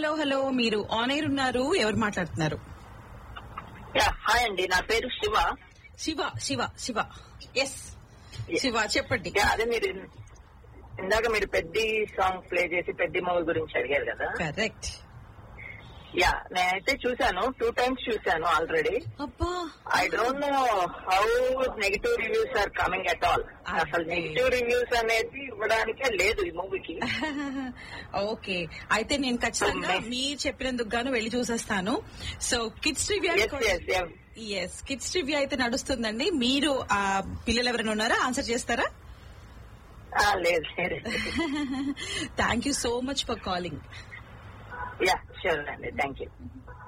Hello hello మీరు on air ఉన్నారు ఎవరు మాట్లాడుతున్నారు యా హాయ్ అండి నా పేరు శివ శివ శివ శివ ఎస్ శివ చెప్పండి యా అదే మీరు ఇందాక మీరు పెద్ద సాంగ్ ప్లే చేసి పెద్ద మూవీ గురించి అడిగారు కదా కరెక్ట్ యా నేనైతే చూశాను టూ టైమ్స్ చూశాను ఆల్రెడీ అబ్బా I don't know how negative reviews are coming at all అసలు అదే. నెగిటివ్ రివ్యూస్ అనేది ఇవ్వడానికే లేదు ఈ మూవీకి ఓకే అయితే నేను ఖచ్చితంగా Okay. మీరు చెప్పినందుకు గాను వెళ్ళి చూసేస్తాను so kids trivia yes yes yes kids trivia అయితే నడుస్తుందండి మీరు ఆ పిల్లలు ఎవరైనా ఉన్నారా ఆన్సర్ చేస్తారా లేదు లేదు thank you so much for calling yeah sure అండి థ్యాంక్ యూ